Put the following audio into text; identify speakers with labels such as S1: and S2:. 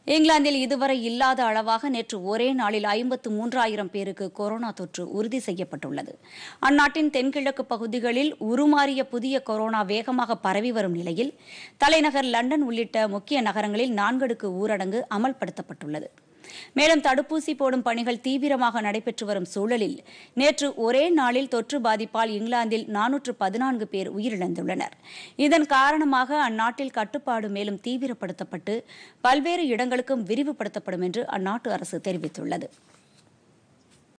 S1: இங்கிலாந்தில் இதுவரை இல்லாத அளவாக நேற்று ஒரே நாளில் ஐம்பத்து மூன்றாயிரம் பேருக்கு கொரோனா தொற்று உறுதி செய்யப்பட்டுள்ளது அந்நாட்டின் தென்கிழக்கு பகுதிகளில் உருமாறிய புதிய கொரோனா வேகமாக பரவி வரும் நிலையில் தலைநகர் லண்டன் உள்ளிட்ட முக்கிய நகரங்களில் நான்கடுக்கு ஊரடங்கு அமல்படுத்தப்பட்டுள்ளது மேலும் தடுப்பூசி போடும் பணிகள் தீவிரமாக நடைபெற்று வரும் சூழலில் நேற்று ஒரே நாளில் தொற்று பாதிப்பால் இங்கிலாந்தில் நானூற்று பதினான்கு பேர் உயிரிழந்துள்ளனர் இதன் காரணமாக அந்நாட்டில் கட்டுப்பாடு மேலும் தீவிரப்படுத்தப்பட்டு பல்வேறு இடங்களுக்கும் விரிவுபடுத்தப்படும் என்று அந்நாட்டு அரசு தெரிவித்துள்ளது